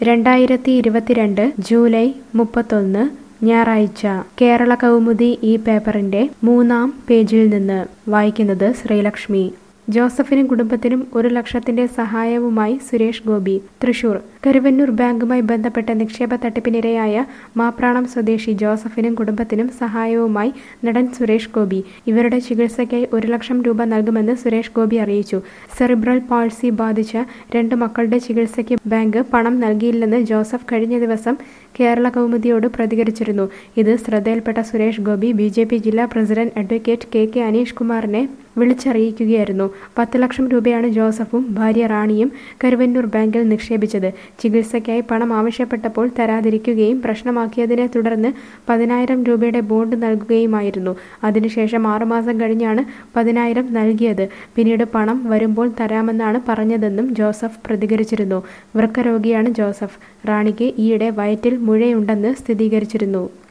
രണ്ടായിരത്തി ഇരുപത്തിരണ്ട് ജൂലൈ മുപ്പത്തൊന്ന് ഞായറാഴ്ച കേരള കൗമുദി ഈ പേപ്പറിന്റെ മൂന്നാം പേജിൽ നിന്ന് വായിക്കുന്നത് ശ്രീലക്ഷ്മി ജോസഫിനും കുടുംബത്തിനും ഒരു ലക്ഷത്തിന്റെ സഹായവുമായി സുരേഷ് ഗോപി തൃശൂർ കരുവന്നൂർ ബാങ്കുമായി ബന്ധപ്പെട്ട നിക്ഷേപ തട്ടിപ്പിനിരയായ മാപ്രാണം സ്വദേശി ജോസഫിനും കുടുംബത്തിനും സഹായവുമായി നടൻ സുരേഷ് ഗോപി ഇവരുടെ ചികിത്സയ്ക്കായി ഒരു ലക്ഷം രൂപ നൽകുമെന്ന് സുരേഷ് ഗോപി അറിയിച്ചു സെറിബ്രൽ പാൾസി ബാധിച്ച രണ്ട് മക്കളുടെ ചികിത്സയ്ക്ക് ബാങ്ക് പണം നൽകിയില്ലെന്ന് ജോസഫ് കഴിഞ്ഞ ദിവസം കേരള കൗമുദിയോട് പ്രതികരിച്ചിരുന്നു ഇത് ശ്രദ്ധയിൽപ്പെട്ട Suresh Gopi B J P ജില്ലാ president advocate K K Aneesh കുമാറിനെ വിളിച്ചറിയിക്കുകയായിരുന്നു പത്ത് ലക്ഷം രൂപയാണ് ജോസഫും ഭാര്യ റാണിയും കരുവന്നൂർ ബാങ്കിൽ നിക്ഷേപിച്ചത് ചികിത്സയ്ക്കായി പണം ആവശ്യപ്പെട്ടപ്പോൾ തരാതിരിക്കുകയും പ്രശ്നമാക്കിയതിനെ തുടർന്ന് പതിനായിരം രൂപയുടെ ബോണ്ട് നൽകുകയുമായിരുന്നു അതിനുശേഷം ആറുമാസം കഴിഞ്ഞാണ് പതിനായിരം നൽകിയത് പിന്നീട് പണം വരുമ്പോൾ തരാമെന്നാണ് പറഞ്ഞതെന്നും ജോസഫ് പ്രതികരിച്ചിരുന്നു വൃക്കരോഗിയാണ് ജോസഫ് റാണിക്ക് ഈയിടെ വയറ്റിൽ മുഴയുണ്ടെന്ന് സ്ഥിരീകരിച്ചിരുന്നു